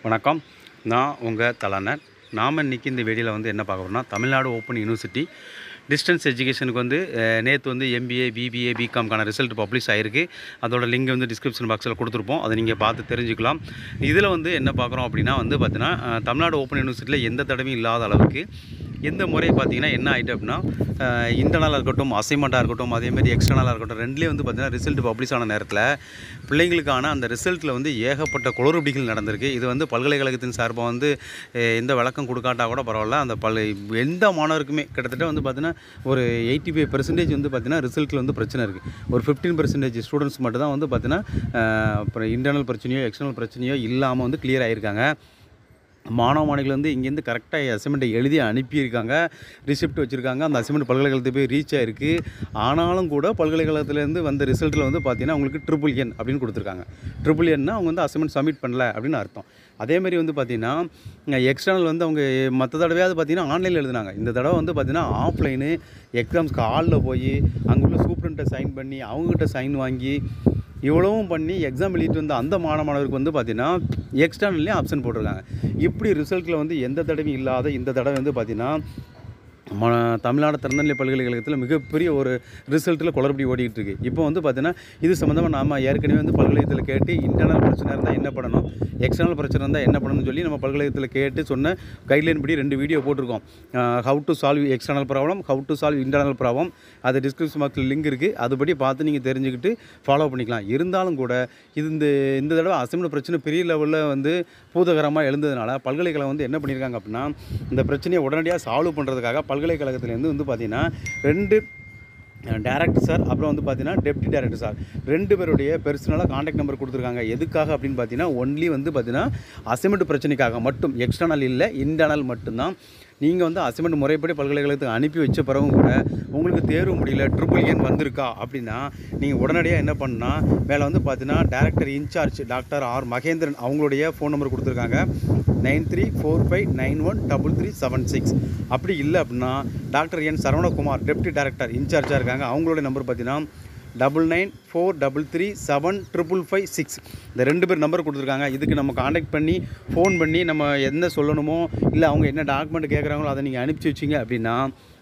வணக்கம் நான் உங்கள் தலனர் நாம் இன்றைக்கி இந்த வீடியோவில் வந்து என்ன பார்க்க போகிறோம்னா தமிழ்நாடு ஓப்பன் யூனிவர்சிட்டி டிஸ்டன்ஸ் எஜுகேஷனுக்கு வந்து நேற்று வந்து எம்பிஏ பிபிஏ பிகாம்க்கான ரிசல்ட் பப்ளிஷ் ஆகிருக்கு அதோட லிங்க் வந்து டிஸ்கிரிப்ஷன் பாக்ஸில் கொடுத்துருப்போம் அதை நீங்கள் பார்த்து தெரிஞ்சுக்கலாம் இதில் வந்து என்ன பார்க்குறோம் அப்படின்னா வந்து பார்த்தீங்கன்னா அஹ், தமிழ்நாடு ஓப்பன் யூனிவர்சிட்டியில் எந்த தடவையும் இல்லாத அளவுக்கு எந்த முறை பார்த்தீங்கன்னா என்ன ஆகிட்டு அப்படின்னா இன்டர்னலாக இருக்கட்டும் அசைன்மெண்ட்டாக இருக்கட்டும் அதேமாதிரி எக்ஸ்டர்னலாக இருக்கட்டும் ரெண்டுலேயும் வந்து பார்த்தீங்கன்னா ரிசல்ட் பப்ளிஷ் ஆன நேரத்தில் பிள்ளைங்களுக்கான அந்த ரிசல்ட்டில் வந்து ஏகப்பட்ட குளறுபடிகள் நடந்திருக்கு இது வந்து பல்கலைக்கழகத்தின் சார்பாக வந்து அஹ், எந்த விளக்கம் கொடுக்காட்டா கூட பரவாயில்ல அந்த பல் எந்த மாணவருக்குமே கிட்டத்தட்ட வந்து பார்த்தீங்கன்னா ஒரு எயிட்டி ஃபைவ் பெர்சன்டேஜ் வந்து பார்த்தீங்கன்னா ரிசல்ட்டில் வந்து பிரச்சனை இருக்குது ஒரு ஃபிஃப்டீன் பெர்சன்டேஜ் ஸ்டூடெண்ட்ஸ் மட்டும் தான் வந்து பார்த்தீங்கன்னா அஹ், அப்புறம் இன்டர்னல் பிரச்சனையோ எக்ஸ்டர்னல் பிரச்சனையோ இல்லாமல் வந்து கிளியர் ஆகியிருக்காங்க மாணவ மாணவிகள் வந்து இங்கேருந்து கரெக்டாக அசைன்மெண்ட்டை எழுதி அனுப்பியிருக்காங்க ரிசிப்ட் வச்சுருக்காங்க அந்த அசைன்மெண்ட் பல்கலைக்கழகத்துக்கு போய் ரீச் ஆயிருக்கு ஆனாலும் கூட பல்கலைக்கழகத்துலேருந்து வந்த ரிசல்ட்டில் வந்து பார்த்தீங்கன்னா உங்களுக்கு ட்ரிபிள் என் அப்படின்னு கொடுத்துருக்காங்க ட்ரிபிள் என்னா அவங்க வந்து அசைன்மெண்ட் சப்மிட் பண்ணல அப்படின்னு அர்த்தம் அதேமாதிரி வந்து பார்த்தீங்கன்னா எக்ஸ்டர்னல் வந்து அவங்க மற்ற தடவையாவது பார்த்தீங்கன்னா ஆன்லைனில் எழுதுனாங்க இந்த தடவை வந்து பார்த்தீங்கன்னா ஆஃப்லைனு எக்ஸாம்ஸ்க்கு ஹாலில் போய் அங்குள்ள சூப்பரண்ட்டை சைன் பண்ணி அவங்ககிட்ட சைன் வாங்கி இவ்வளவும் பண்ணி எக்ஸாம் எழுதிட்டு வந்த அந்த மாணவ மாணவருக்கு வந்து பார்த்தீங்கன்னா எக்ஸ்டர்னல்லையும் ஆப்ஷன் போட்டிருக்காங்க இப்படி ரிசல்ட்டில் வந்து எந்த தடவையும் இல்லாத இந்த தடவை வந்து பார்த்தீங்கன்னா ம தமிழ்நாடு திறந்தநிலை பல்கலைக்கழகத்தில் மிகப்பெரிய ஒரு ரிசல்ட்டில் குளறுபடி ஓடிக்கிட்டு இருக்கு இப்போ வந்து பார்த்தீங்கன்னா இது சம்மந்தமாக நாம் ஏற்கனவே வந்து பல்கலைக்கழகத்தில் கேட்டு இன்டர்னல் பிரச்சனை இருந்தால் என்ன பண்ணணும் எக்ஸ்டர்னல் பிரச்சனை இருந்தால் என்ன பண்ணணும்னு சொல்லி நம்ம பல்கலைக்கழகத்தில் கேட்டு சொன்ன கைட்லைன் படி ரெண்டு வீடியோ போட்டிருக்கோம் how to solve external problem how to solve internal problem அது டிஸ்கிரிப்ஷன் பாக்ஸில் லிங்க் இருக்குது அதுபடி பார்த்து நீங்கள் தெரிஞ்சுக்கிட்டு ஃபாலோ பண்ணிக்கலாம் இருந்தாலும் கூட இது இந்த இந்த தடவை அசைன்மெண்ட் பிரச்சனை பெரிய லெவலில் வந்து பூதகரமாக எழுந்ததுனால பல்கலைக்கழகம் வந்து என்ன பண்ணியிருக்காங்க அப்படின்னா இந்த பிரச்சனையை உடனடியாக சால்வ் பண்ணுறதுக்காக பல்கலைக்கழகத்துலேருந்து வந்து பார்த்திங்கன்னா ரெண்டு டேரக்டர் சார் அப்புறம் வந்து பார்த்தீங்கன்னா டெப்டி டேரக்டர் சார் ரெண்டு பேருடைய பர்சனலாக காண்டாக்ட் நம்பர் கொடுத்துருக்காங்க எதுக்காக அப்படின்னு பார்த்தீங்கன்னா ஒன்லி வந்து பார்த்தீங்கன்னா அசைன்மெண்ட் பிரச்சனைக்காக மட்டும் எக்ஸ்டர்னல் இல்லை இன்டர்னல் மட்டும்தான் நீங்கள் வந்து அசைன்மெண்ட் முறைப்படி பல்கலைக்கழகத்துக்கு அனுப்பி வச்ச பிறகும் கூட உங்களுக்கு தேர்வு முடியல ட்ரிபிள் என் வந்திருக்கா அப்படின்னா நீங்கள் உடனடியாக என்ன பண்ணால் மேலே வந்து பார்த்தீங்கன்னா director incharge doctor R Mahendran அவங்களுடைய ஃபோன் நம்பர் கொடுத்துருக்காங்க nine three four five nine one double three seven six அப்படி இல்லை அப்படின்னா doctor N Saravanakumar deputy director இன்சார்ஜாக இருக்காங்க அவங்களுடைய நம்பர் பார்த்தீங்கன்னா double nine four double three seven triple five six இந்த ரெண்டு பேர் நம்பர் கொடுத்துருக்காங்க இதுக்கு நம்ம காண்டாக்ட் பண்ணி ஃபோன் பண்ணி நம்ம என்ன சொல்லணுமோ இல்லை அவங்க என்ன டாக்குமெண்ட் கேட்குறாங்களோ அதை நீங்கள் அனுப்பிச்சி வச்சிங்க அப்படின்னா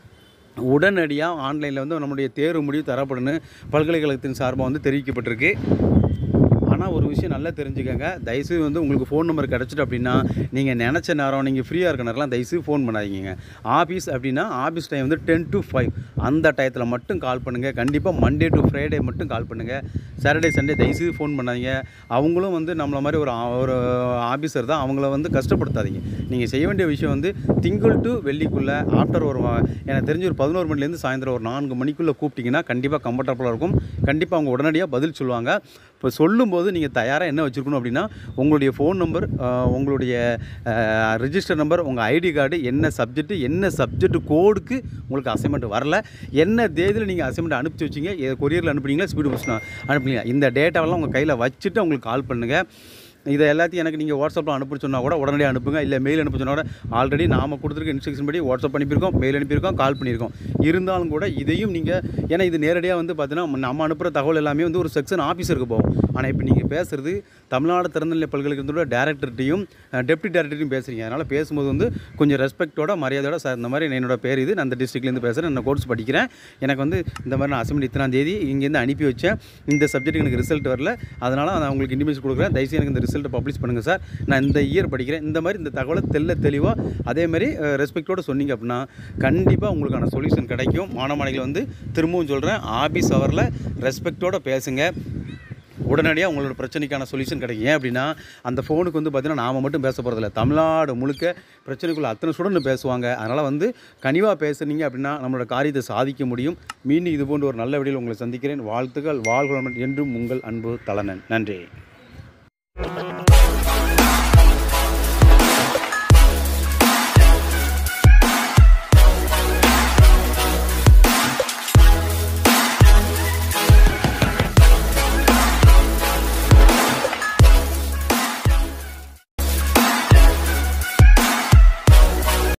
உடனடியாக ஆன்லைனில் வந்து நம்முடைய தேர்வு முடிவு தரப்படுன்னு பல்கலைக்கழகத்தின் சார்பாக வந்து தெரிவிக்கப்பட்டிருக்கு ஆனால் ஒரு விஷயம் நல்லா தெரிஞ்சுக்கங்க தயவுசெய்து வந்து உங்களுக்கு ஃபோன் நம்பர் கிடச்சிட்டு அப்படின்னா நீங்கள் நினச்ச நேரம் நீங்கள் ஃப்ரீயாக இருக்க நேரம்லாம் தயவுசெய்து ஃபோன் பண்ணாதீங்க ஆஃபீஸ் அப்படின்னா ஆஃபீஸ் டைம் வந்து டென் டு ஃபைவ் அந்த டயத்தில் மட்டும் கால் பண்ணுங்கள் கண்டிப்பாக மண்டே டு ஃப்ரைடே மட்டும் கால் பண்ணுங்கள் சாட்டர்டே சண்டே தயவுசெய்து ஃபோன் பண்ணாதீங்க அவங்களும் வந்து நம்மள மாதிரி ஒரு ஆ- ஒரு ஆஃபீஸர் தான் அவங்கள வந்து கஷ்டப்படுத்தாதீங்க நீங்கள் செய்ய வேண்டிய விஷயம் வந்து திங்கள் டு வெள்ளிக்குள்ளே ஆஃப்டர் ஒரு வா- எனக்கு தெரிஞ்ச ஒரு பதினோரு மணிலேருந்து சாயந்தரம் ஒரு நான்கு மணிக்குள்ளே கூப்பிட்டிங்கன்னா கண்டிப்பாக கம்ஃபர்டபுளாக இருக்கும் கண்டிப்பாக அவங்க உடனடியாக பதில் சொல்லுவாங்க இப்போ சொல்லும்போது நீங்கள் தயாராக என்ன வச்சுருக்கணும் அப்படின்னா உங்களுடைய ஃபோன் நம்பர் உங்களுடைய ரிஜிஸ்டர் நம்பர் உங்கள் ஐடி கார்டு என்ன சப்ஜெக்ட்டு என்ன சப்ஜெக்ட் கோடுக்கு உங்களுக்கு அசைன்மெண்ட் வரல என்ன தேதியில் நீங்கள் அசைன்மெண்ட் அனுப்பிச்சி வச்சிங்க கொரியரில் அனுப்புனீங்களா ஸ்பீடு போஸ்ட் அனுப்புனீங்க இந்த டேட்டாவெல்லாம் உங்கள் கையில் வச்சுட்டு அவங்களுக்கு கால் பண்ணுங்கள் இதை எல்லாத்தையும் எனக்கு நீங்கள் வாட்ஸ்அப்பில் அனுப்ப சொன்னால் கூட உடனடியாக அனுப்புங்க இல்லை மெயில் அனுப்ப சொன்னால் கூட ஆல்ரெடி நாம் கொடுத்துருக்க இன்ஸ்ட்ரக்ஷன் படி வாட்ஸ்அப் அனுப்பியிருக்கோம் மெயில் அனுப்பியிருக்கோம் கால் பண்ணியிருக்கோம் இருந்தாலும் கூட இதையும் நீங்கள் ஏன்னா இது நேரடியாக வந்து பார்த்தீங்கன்னா நம்ம அனுப்புகிற தகவல் எல்லாமே வந்து ஒரு செக்ஷன் ஆஃபீஸருக்கு போகும் ஆனால் இப்போ நீங்கள் பேசுகிறது தமிழ்நாடு திறந்தநிலை பல்கலைக்கழகத்தோட டேரக்டர்கிட்டையும் டெப்டி டேரக்டர்ட்டையும் பேசுகிறீங்க அதனால் பேசும்போது வந்து கொஞ்சம் ரெஸ்பெக்ட்டோட மரியாதையோட சார் இந்த மாதிரி என்னோட பேர் இது நான் அந்த டிஸ்ட்ரிக்ட்லேருந்து பேசுகிறேன் நான் கோர்ஸ் படிக்கிறேன் எனக்கு வந்து இந்த மாதிரி நான் அசம்பிளி இத்தனாம் தேதி இங்கேருந்து அனுப்பி வச்சேன் இந்த சப்ஜெக்ட் எனக்கு ரிசல்ட் வரல அதனால் நான் உங்களுக்கு இன்டிமேஷன் கொடுக்குறேன் தயவுசெய்து எனக்கு இந்த ரிசல்ட்டை பப்ளிஷ் பண்ணுங்கள் சார் நான் இந்த இயர் படிக்கிறேன் இந்த மாதிரி இந்த தகவலை தெல்ல தெளிவாக அதே மாதிரி ரெஸ்பெக்டோட சொன்னீங்க அப்படின்னா கண்டிப்பாக உங்களுக்கான சொல்யூஷன் கிடைக்கும் மாணவ மாணவிகள் வந்து திரும்பவும் சொல்கிறேன் ஆஃபீஸ் ஹவரில் ரெஸ்பெக்டோட பேசுங்க உடனடியாக உங்களோட பிரச்சனைக்கான சொல்யூஷன் கிடைக்கும் ஏன் அப்படின்னா அந்த ஃபோனுக்கு வந்து பார்த்தீங்கன்னா நாம மட்டும் பேச போகிறதில்ல தமிழ்நாடு முழுக்க பிரச்சனைக்குள்ள அத்தனை ஸ்டூடெண்ட் பேசுவாங்க அதனால் வந்து கனிவாக பேசுனீங்க அப்படின்னா நம்மளோட காரியத்தை சாதிக்க முடியும் மீண்டும் இது போன்ற ஒரு நல்ல வழியில் உங்களை சந்திக்கிறேன் வாழ்த்துக்கள் வாழ்வுடன் என்றும் உங்கள் அன்பு தலனன் நன்றி